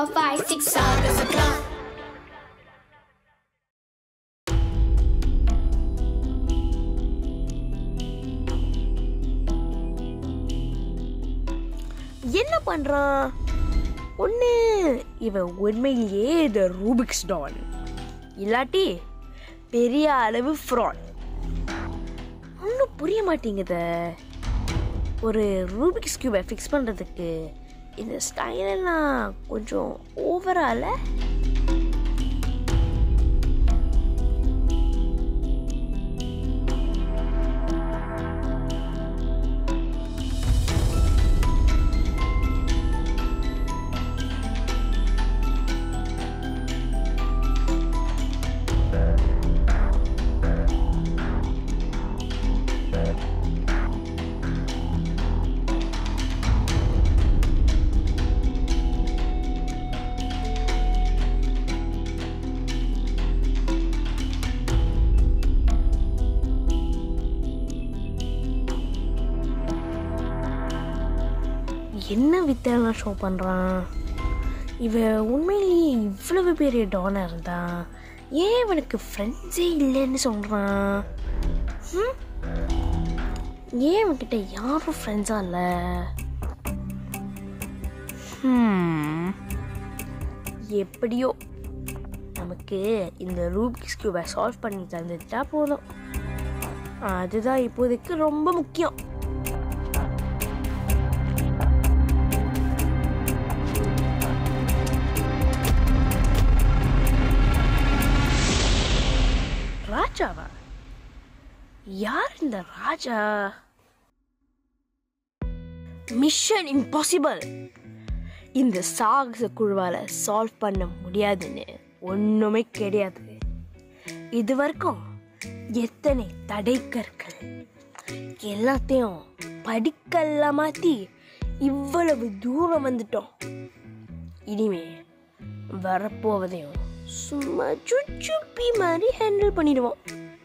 five, six, sagas o'clock. என்ன பண்றான் ஒன்று இவன் உண்மையிலேயே இந்த ரூபிக்ஸ் டான் இல்லாட்டி பெரிய அளவு ஃப்ராட் ஒன்றும் புரிய மாட்டேங்குத ஒரு ரூபிக்ஸ் கியூபை ஃபிக்ஸ் பண்ணுறதுக்கு இந்த ஸ்டைலெல்லாம் கொஞ்சம் ஓவரால என்ன வித்தியாசம் ஷோ பண்ணுறான் இவன் உண்மையிலேயே இவ்வளவு பெரிய டானாக இருந்தான் ஏன் இவனுக்கு ஃப்ரெண்ட்ஸே இல்லைன்னு சொல்கிறான் ம்? ஏன் இவன்கிட்ட யாரும் ஃப்ரெண்ட்ஸாக இல்லை ஹம். எப்படியோ நமக்கு இந்த ரூபிக்ஸ் கியூபை சால்வ் பண்ணி தந்துட்டா போதும் அதுதான் இப்போதைக்கு ரொம்ப முக்கியம் ராஜாவா யார் இந்த ராஜா மிஷன் இம்பாசிபிள் இந்த சாகச குழுவால சால்வ் பண்ண முடியாதுன்னு ஒண்ணுமே கிடையாது இது வரைக்கும் எத்தனை தடைக்கற்கள் எல்லாத்தையும் படிக்கல்ல மாத்தி இவ்வளவு தூரம் வந்துட்டோம் இனிமே வரப்போவதையும் சும்மா சுச்சுப்பி மாதிரி ஹேண்டில் பண்ணிடுவோம்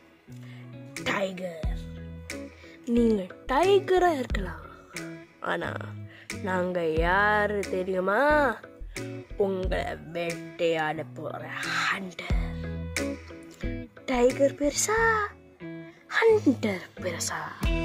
டைகர் நீங்க டைகரா இருக்கலாம் ஆனா நாங்க யாரு தெரியுமா உங்களை வேட்டையாட போற ஹண்டர் டைகர் பெருசா ஹண்டர் பெருசா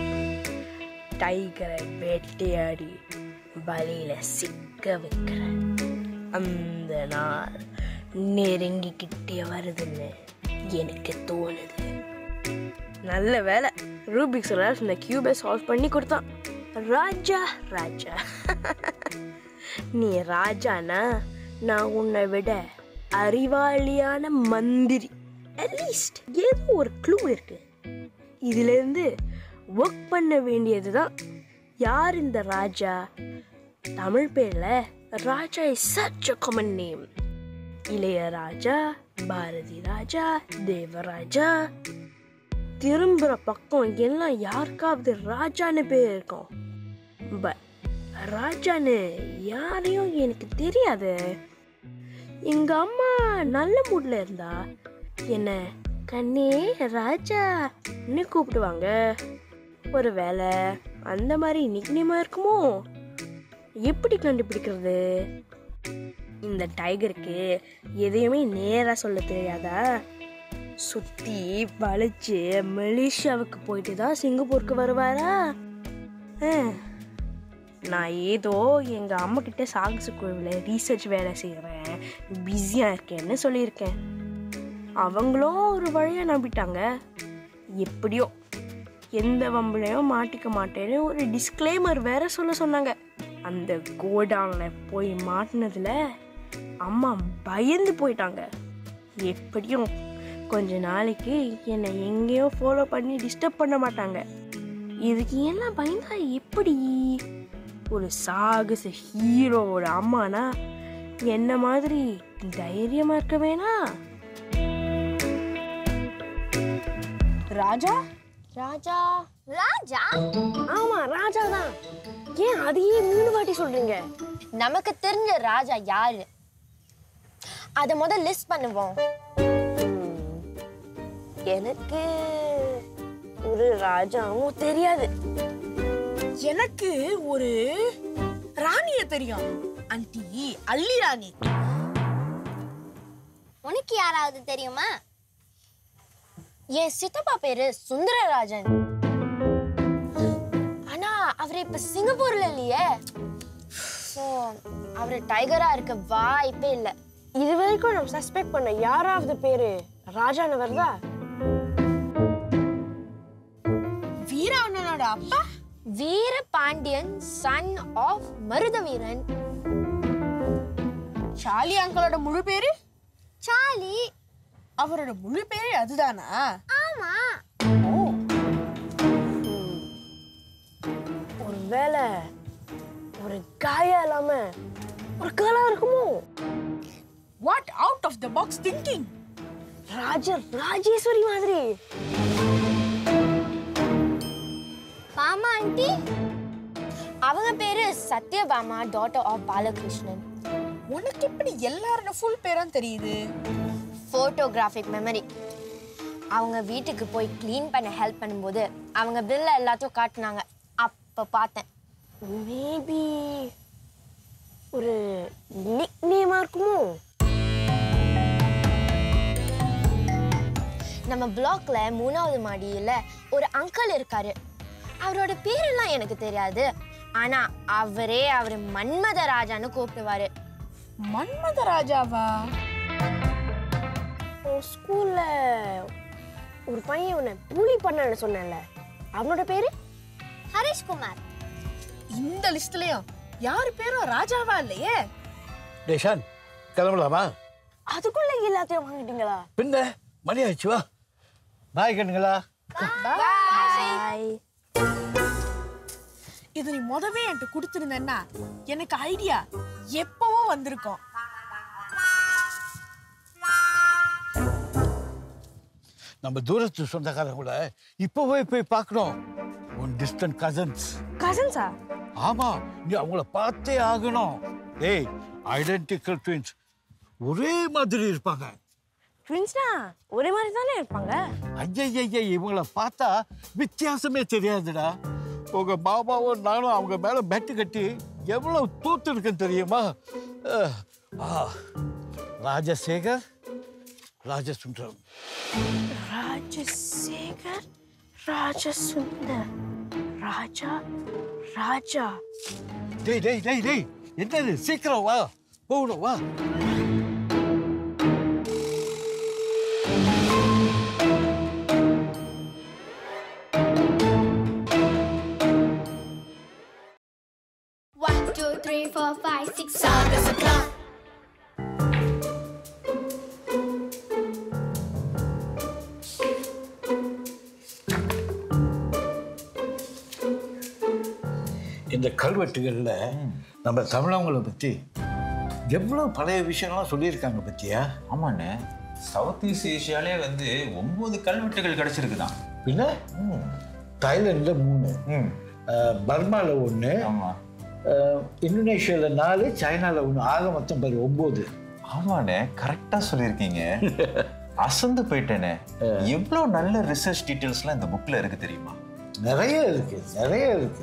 டைகரை வேட்டையாடி வலையில சிக்க வைக்கிற அந்த நாள் நெருங்கிக்கிட்டே வருதுன்னு எனக்கு தோணுது நல்ல வேலை ரூபிக்ஸ் எல்லாரும் இந்த கியூபை சால்வ் பண்ணி கொடுத்தான் ராஜா ராஜா நீ ராஜானா நான் உன்னை விட அறிவாளியான மந்திரி அட்லீஸ்ட் ஏதோ ஒரு க்ளூ இருக்கு இதுல இருந்து ஒர்க் பண்ண வேண்டியதுதான் யார் இந்த ராஜா தமிழ் பேர்ல Raja is such a common name Ilaiyaraaja Bharathi Raja Devaraja திரும்புற பக்கம் எல்லாம் யாருக்காவது ராஜான்னு பேர் இருக்கும் பட் ராஜான்னு யாரையும் எனக்கு தெரியாது எங்க அம்மா நல்ல மூட்ல இருந்தா என்ன கண்ணே ராஜான்னு கூப்பிடுவாங்க ஒரு வேலை அந்த மாதிரி நிக்னேமா இருக்குமோ எப்படி கண்டுபிடிக்கிறது இந்த டைகருக்கு எதையுமே நேரா சொல்ல தெரியாதா சுத்தி வளைச்சு மலேசியாவுக்கு போயிட்டு தான் சிங்கப்பூருக்கு வருவாரா ஆ, நான் ஏதோ எங்க அம்மா கிட்ட சாகச குழுவில் ரீசர்ச் வேலை செய்கிறேன் பிஸியாக இருக்கேன்னு சொல்லியிருக்கேன் அவங்களும் ஒரு வழியை நம்பிட்டாங்க எப்படியோ எந்த வம்புலையும் மாட்டிக்க மாட்டேன்னு ஒரு டிஸ்க்ளைமர் வேற சொல்ல சொன்னாங்க அந்த கோடவுனில் போய் மாட்டினதுல அம்மா பயந்து போயிட்டாங்க எப்படியும் கொஞ்ச நாளைக்கு என்னை எங்கேயும் ஃபாலோ பண்ணி டிஸ்டர்ப் பண்ண மாட்டாங்க இதுக்கு எல்லாம் பயந்தா எப்படி ஒரு சாகச ஹீரோவோட அம்மானா என்ன மாதிரி தைரியமா இருக்க வேணா ராஜா ராஜா ராஜா ஆமா ராஜா தான் ஏன் அதையே மூணு வாட்டி சொல்றீங்க நமக்கு தெரிஞ்ச ராஜா யாரு அத முதல் லிஸ்ட் பண்ணுவோம் எனக்கு ஒரு ராஜாவும் தெரியாது எனக்கு ஒரு ராணிய தெரியும் ஆண்டி அல்லிராணி உனக்கு யாராவது தெரியுமா என் சித்தப்பா பேரு சுந்தரராஜன் ஆனா அவர் இப்ப சிங்கப்பூர்ல இல்லையே ஸோ அவர் டைகரா இருக்க வாய்ப்பே இல்லை இது வரைக்கும் நம்ம சஸ்பெக்ட் பண்ண யாராவது பேரு ராஜான்னு வருதா வீரா அண்ணனோட அப்பா வீர பாண்டியன் சன் ஆஃப் மருத வீரன் சாலி அங்கிளோட முழு பேரு சாலி அவரோட முழு பேரே அதுதானா ஆமா ஓ ஒரு வேலை ஒரு காயா இல்லாம ஒரு கேளா இருக்குமோ what out of the box thinking Raja Rajeshwari மாதிரி பாமா ஆண்டி அவங்க பேரு சத்யபாமா டாட்டர் ஆஃப் பாலகிருஷ்ணன் உனக்கு எப்படி எல்லாரோட ஃபுல் பேரும் தெரியுது ஃபோட்டோகிராஃபிக் மெமரி அவங்க வீட்டுக்கு போய் க்ளீன் பண்ண ஹெல்ப் பண்ணும்போது அவங்க பில்ல எல்லாத்தையும் காட்டுனாங்க அப்போ பார்த்தேன் மேபி ஒரு நிக் நேமா இருக்குமோ நம்ம பிளாக்ல மூணாவது மாடியில் ஒரு அங்கிள் இருக்காரு அவரோட பேரெல்லாம் எனக்கு தெரியாது ஆனா அவரே அவர் மன்மத ராஜான்னு கூப்பிடுவாரு மன்மத ராஜாவா ஸ்கூல்ல ஒரு பையன் உன்னை புலி பண்ணான்னு சொன்னேன்ல அவனோட பேரு ஹரிஷ்குமார் இந்த லிஸ்ட்லயும் யார் பேரும் ராஜாவா இல்லையே டேஷான் கிளம்பலாமா அதுக்குள்ள எல்லாத்தையும் வாங்கிட்டீங்களா பின்ன மணி ஆயிடுச்சு வா பாய் கண்ணுங்களா பாய் இது நீ முதவே என்கிட்ட கொடுத்துருந்தேன்னா எனக்கு ஐடியா எப்பவோ வந்திருக்கும் நம்ம தூரத்து சொந்தக்காரங்கள இப்போவே போய் பார்க்கணும் உன் டிஸ்டன்ட் கசன்ஸ் கசன்ஸா ஆமா நீ அவங்கள பார்த்தே ஆகணும் ஏய் ஐடென்டிக்கல் ட்வின்ஸ் ஒரே மாதிரி இருப்பாங்க ட்வின்ஸ்னா ஒரே மாதிரி தானே இருப்பாங்க ஐயய்ய இவங்கள பார்த்தா வித்தியாசமே தெரியாதுடா உங்க மாமாவும் நானும் அவங்க மேல பெட்டு கட்டி எவ்வளவு தூத்து இருக்குன்னு தெரியுமா அஹ், ஆ, ராஜசேகர் ராஜசுந்தரம் ராஜசேகர் ராஜசுந்தர் ராஜா ராஜா டேய் டேய் டேய் டேய் என்னது சீக்கிரம் வா போகணும் வா One, two, three, four, five, six, seven, there's a clock. இந்த கல்வெட்டுகளில் நம்ம தமிழவங்களை பற்றி எவ்வளோ பழைய விஷயம்லாம் சொல்லியிருக்காங்க பத்தியா ஆமாண்ணே சவுத் ஈஸ்ட் ஏஷியாலே வந்து ஒன்பது கல்வெட்டுகள் கிடைச்சிருக்குதான் பின்ன தாய்லாண்டில் மூணு ம் அஹ், பர்மால ஒன்று ஆமா இந்தோனேஷியாவில் நாலு சைனாவில் ஒன்று ஆக மொத்தம் பாரு ஒம்பது ஆமாண்ணே கரெக்டா சொல்லியிருக்கீங்க அசந்து போயிட்டேனே எவ்வளோ நல்ல ரிசர்ச் டீட்டெயில்ஸ்லாம் இந்த புக்ல இருக்கு தெரியுமா நிறைய இருக்கு நிறைய இருக்கு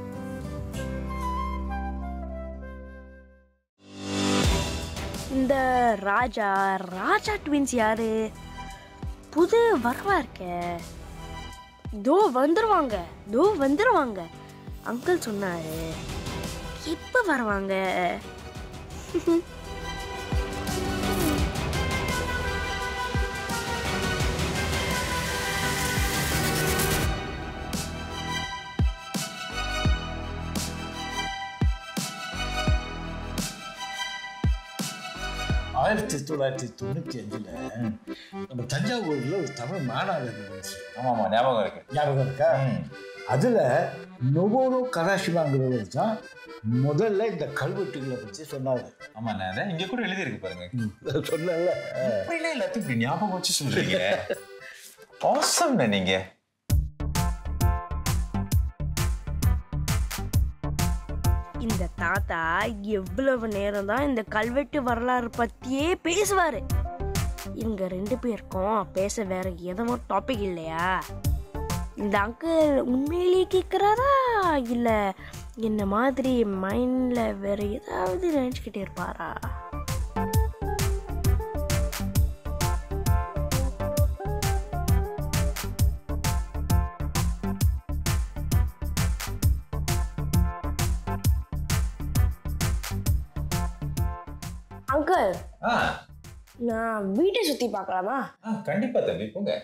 இந்த ராஜா ராஜா ட்வின்ஸ் யாரு புது வரவா இருக்க தோ வந்துருவாங்க தோ வந்துருவாங்க அங்கிள் சொன்னாரு எப்ப வருவாங்க ஆயிரத்தி தொள்ளாயிரத்தி தொண்ணூற்றி அஞ்சில் நம்ம தஞ்சாவூரில் ஒரு தமிழ் மாநாடு நடந்துச்சு ஆமாமா ஞாபகம் இருக்கு ஞாபகம் இருக்கா ம். அதில் நொபோரோ கராஷிமாங்கிறவர் தான் முதல்ல இந்த கல்வெட்டுகளை பற்றி சொன்னார் ஆமாண்ணே அதான் இங்க கூட எழுதி இருக்கு பாருங்க சொல்லல இப்படிலாம் எல்லாத்தையும் இப்படி ஞாபகம் வச்சு சொல்றீங்க ஆசம்ண்ணே நீங்க இந்த தாத்தா எவ்வளவு நேரம் தான் இந்த கல்வெட்டு வரலாறு பத்தியே பேசுவாரு இவங்க ரெண்டு பேருக்கும் பேச வேற எதுவும் டாபிக் இல்லையா இந்த அங்கிள் உண்மையிலேயே கேட்குறாரா இல்ல என்ன மாதிரி மைண்ட்ல வேற ஏதாவது நினைச்சுக்கிட்டே இருப்பாரா அங்கிள் ஆ நான் வீட்டை சுத்தி பார்க்கலாமா ஆ கண்டிப்பா தம்பி போங்க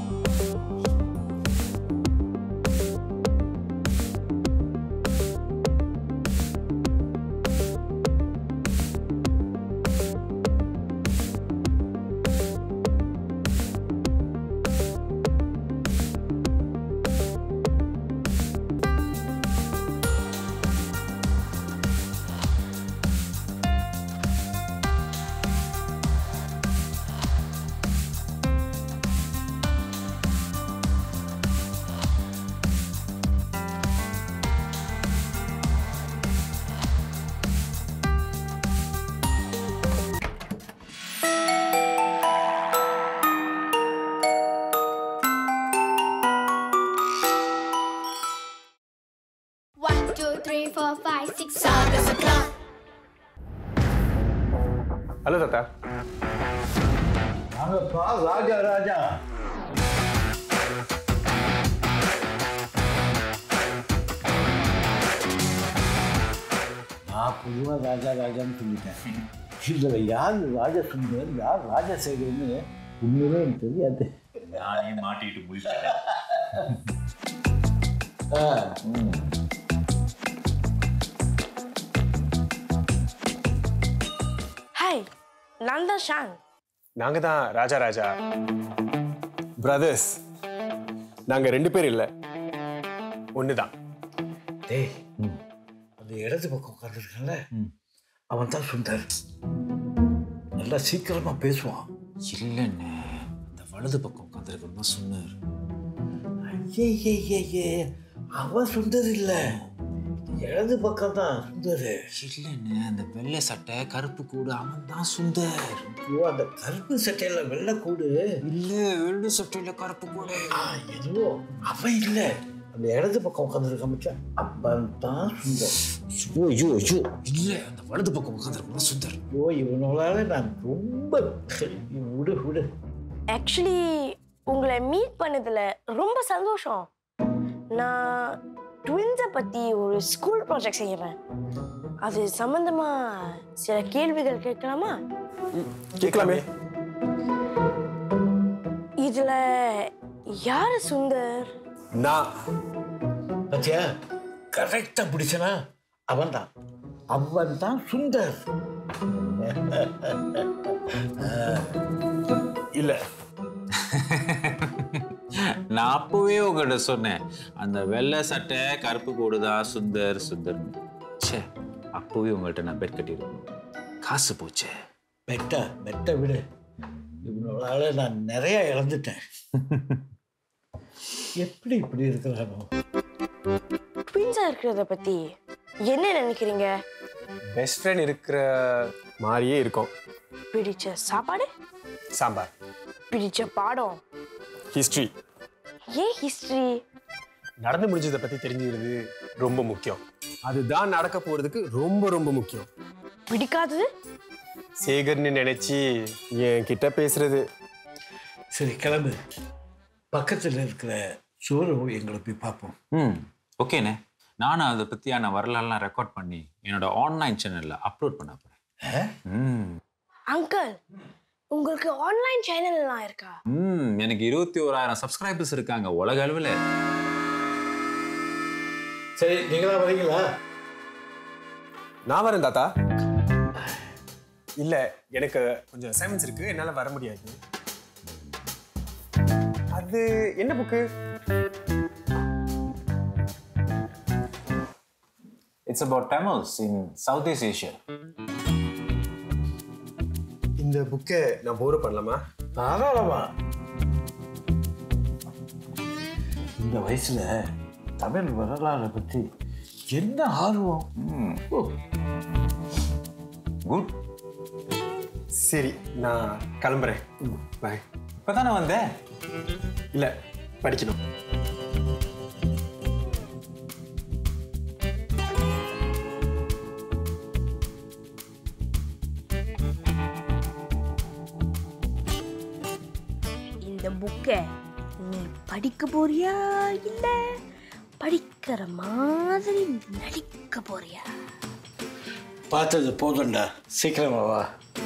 One, two, three, four, five, six. Saga Sakla. Hello தாத்தா வாங்கப்பா ராஜா ராஜா நான் பொதுவாக ராஜா ராஜான்னு சொல்லிட்டேன் இதில் யார் ராஜசுந்தர் யார் ராஜசேகர்னு உண்மையிலே எனக்கு தெரியாது நானே மாட்டிட்டு முடிச்சிட்டேன் ஆ, ஹாய் நான் தான் ஷாங் நாங்க தான் ராஜா ராஜா பிரதர்ஸ் நாங்க ரெண்டு பேர் இல்ல ஒண்ணுதான் டேய் அந்த இடது பக்கம் உட்காந்துருக்கல அவன் தான் சுந்தர் நல்லா சீக்கிரமா பேசுவான் இல்லைண்ணே அந்த வலது பக்கம் உட்காந்துருக்கணும் தான் சொன்னார் ஐயே அவன் சுந்தர் இல்ல இடது பக்கம் தான் சுந்தர் இல்லைண்ணே அந்த வெள்ளை சட்டை கருப்பு கூடு அவன் தான் சுந்தர் ஐயோ அந்த கருப்பு சட்டையில வெள்ளை கூடு இல்லை வெள்ளை சட்டையில கருப்பு கூடு ஆ, எதுவோ அவன் இல்ல அந்த இடது பக்கம் உட்காந்துருக்க மச்சான் அவன் தான் சுந்தர் ஐயோ ஐயோ ஐயோ இல்லை அந்த வலது பக்கம் உட்காந்துருக்கணும் தான் சுந்தர் ஐயோ இவனால நான் ரொம்ப விடு விடு ஆக்சுவலி உங்களை மீட் பண்ணதுல ரொம்ப சந்தோஷம் நான் ட்வின்ஸை பற்றி ஒரு ஸ்கூல் ப்ராஜெக்ட் செய்கிறேன் அது சம்மந்தமா சில கேள்விகள் கேட்கலாமா கேட்கலாமே இதில் யார் சுந்தர் நான் பத்தியா கரெக்டா பிடிச்சனா அவன் தான் அவன் தான் சுந்தர் இல்ல நான் அப்பவே உங்கள்கிட்ட சொன்னேன் அந்த வெள்ளை சட்டை கருப்பு கூடு தான் சுந்தர் சுந்தர் ச்சே அப்பவே உங்கள்கிட்ட நான் பெட் கட்டியிருக்கணும் காசு போச்சே பெட்ட பெட்ட விடு இவனால நான் நிறைய இழந்துட்டேன் எப்படி இப்படி இருக்கிறானோ ட்வின்ஸாக இருக்கிறத பற்றி என்ன நினைக்கிறீங்க பெஸ்ட் ஃப்ரெண்ட் இருக்கிற மாதிரியே இருக்கும் பிடிச்ச சாப்பாடு சாம்பார் பிடிச்ச பாடம் ஹிஸ்ட்ரி ஏன் ஹிஸ்ட்ரி நடந்து முடிஞ்சதை பத்தி தெரிஞ்சுக்கிறது ரொம்ப முக்கியம் அதுதான் நடக்க போறதுக்கு ரொம்ப ரொம்ப முக்கியம் பிடிக்காதது சேகர்னு நினைச்சு என் கிட்ட பேசுறது சரி கிளம்பு பக்கத்தில் இருக்கிற சோறு எங்களை போய் பார்ப்போம் ம் ஓகேண்ணே நானும் அதை பற்றியான வரலாறுலாம் ரெக்கார்ட் பண்ணி என்னோட ஆன்லைன் சேனலில் அப்லோட் பண்ண போகிறேன் ம் அங்கிள் உங்களுக்கு ஆன்லைன் சேனல்லாம் இருக்கா ம் எனக்கு இருபத்தி ஓராயிரம் சப்ஸ்கிரைபர்ஸ் இருக்காங்க உலக அளவில் சரி நீங்களா வரீங்களா நான் வரேன் தாத்தா இல்ல எனக்கு கொஞ்சம் அசைன்மெண்ட்ஸ் இருக்கு என்னால வர முடியாது அது என்ன book it's about Tamils in South East Asia இந்த புக்கை நான் போர் பண்ணலாமா தாராளமா இந்த வயசுல தமிழ் வரலாறை பற்றி என்ன ஆர்வம் ஓ, குட் சரி நான் கிளம்புறேன் பாய் இப்போ தானே வந்தேன் இல்ல படிக்கணும் இந்த புக்கை நீ படிக்க போறியா இல்ல படிக்கிற மாதிரி நடிக்க போறியா பார்த்தது போதும்டா சீக்கிரமா வா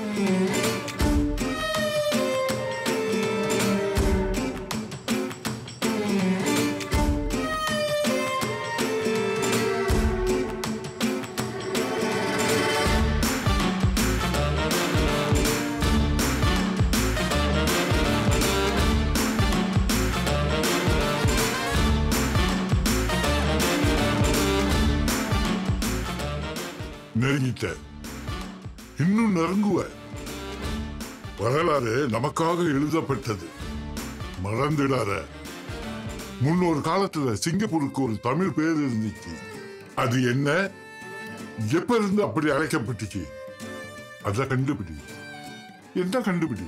நெருங்கிட்ட இன்னும் நெருங்குவ வரலாறு நமக்காக எழுதப்பட்டது மறந்துடாத முன்னொரு காலத்துல சிங்கப்பூருக்கு ஒரு தமிழ் பேர் இருந்துச்சு அது என்ன எப்ப இருந்து அப்படி அழைக்கப்பட்டுச்சு அத கண்டுபிடி என்ன கண்டுபிடி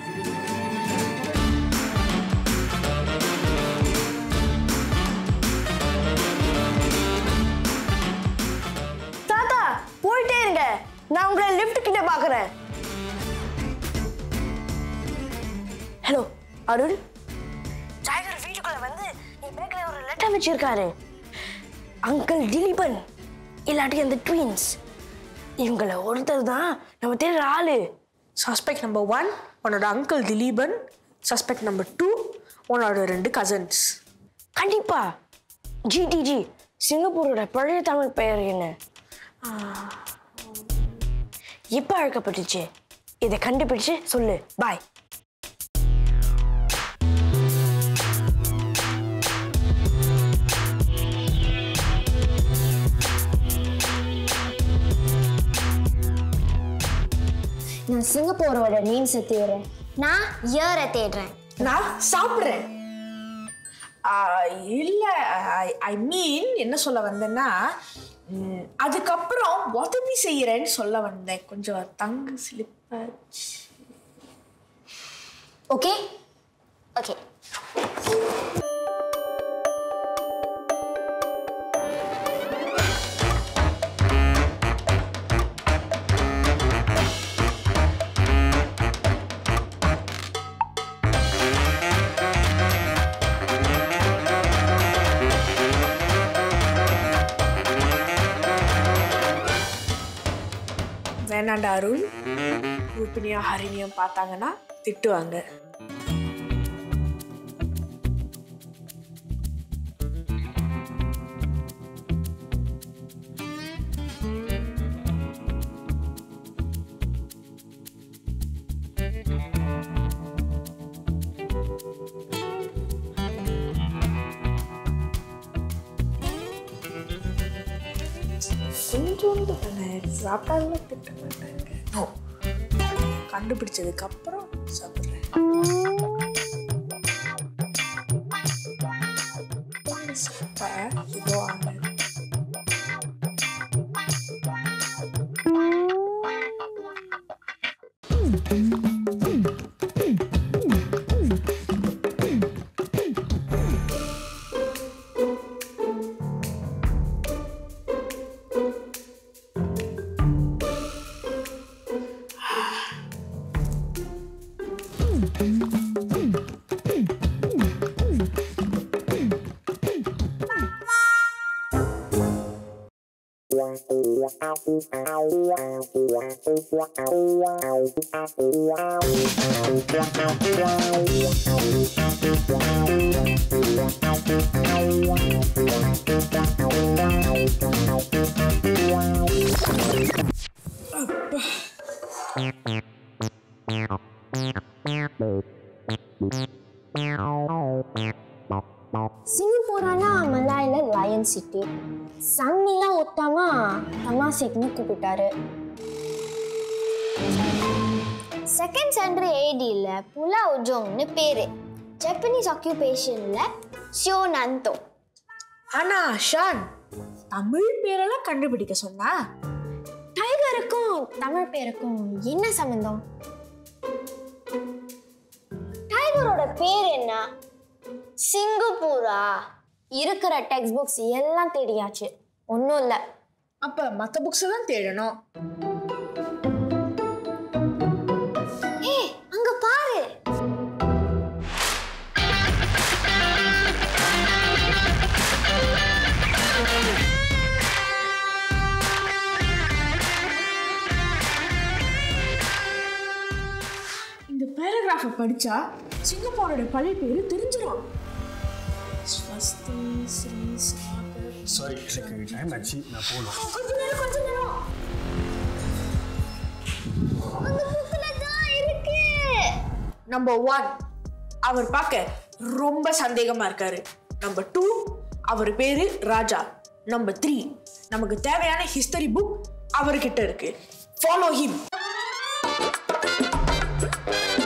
தாத்தா போயிட்டே இருங்க நான் உங்களை லிஃப்ட் கிட்ட பாக்குறேன் ஹலோ அருள் டைகர் வீட்டுக்குள்ள வந்து என் பேக்ல ஒரு லெட்டர் வச்சிருக்காரு அங்கிள் திலீபன் இல்லாட்டி அந்த ட்வீன்ஸ் இவங்கள ஒருத்தர் தான் நம்ம தேடுற ஆளு சஸ்பெக்ட் நம்பர் ஒன் உன்னோட uncle Dileepan suspect number two உன்னோட ரெண்டு கசன்ஸ் கண்டிப்பா ஜிடிஜி சிங்கப்பூரோட பழைய தமிழ் பெயர் என்ன எப்போ அழைக்கப்பட்டுச்சு இதை கண்டுபிடிச்சு சொல்லு பாய் நான் சிங்கப்பூரோட மீன்ஸை தேடுறேன் நான் இயரை தேடுறேன் நான் சாப்பிட்றேன் இல்லை ஐ மீன் என்ன சொல்ல வந்தேன்னா ம், அதுக்கப்புறம் உதவி செய்யறேன்னு சொல்ல வந்தேன் கொஞ்சம் தங்கு ஸ்லிப்பாச்சு ஓகே ஓகே வேணாண்டா அருள் ரூபினியும் ஹரிணியும் பார்த்தாங்கன்னா திட்டுவாங்க கொஞ்சோண்டு தானே சாப்பிட்டாலும் திட்ட மாட்டாங்க நோ கண்டுபிடிச்சதுக்கு அப்புறம் சாப்பிட்றேன் சாப்பிட்டா இதோ ஆகுது சிங்கப்பூரானா மலாயில லயன் சிட்டி சன்னிலாம் ஒத்தாமா தமாசிக்னு கூப்பிட்டாரு செகண்ட் சென்ட்ரி ஏடியில் புலா உஜோங்னு பேர் ஜப்பனீஸ் ஆக்கியூபேஷனில் ஷியோ நந்தோ ஆனா ஷான் தமிழ் பேரெல்லாம் கண்டுபிடிக்க சொன்னா டைகருக்கும் தமிழ் பேருக்கும் என்ன சம்பந்தம் டைகரோட பேர் என்ன சிங்கப்பூரா இருக்கிற டெக்ஸ்ட் புக்ஸ் எல்லாம் தேடியாச்சு ஒன்றும் இல்லை அப்ப மத்த புக்ஸ் தான் தேடணும் ஏய் அங்க பாரு வரலாற்று படிச்சா சிங்கப்பூரோட பழைய பேரு தெரிஞ்சிடும் ஸ்வஸ்தி ஸ்ரீ சாகர் சாரி எனக்கு டைம் ஆச்சு நான் போகணும் கொஞ்ச நேரம் கொஞ்ச நேரம் அந்த புக்ல தான் இருக்கு நம்பர் ஒன் அவர் பார்க்க ரொம்ப சந்தேகமா இருக்காரு நம்பர் டூ அவர் பேரு ராஜா நம்பர் த்ரீ நமக்கு தேவையான ஹிஸ்டரி புக் அவர்கிட்ட இருக்கு ஃபாலோ ஹிம்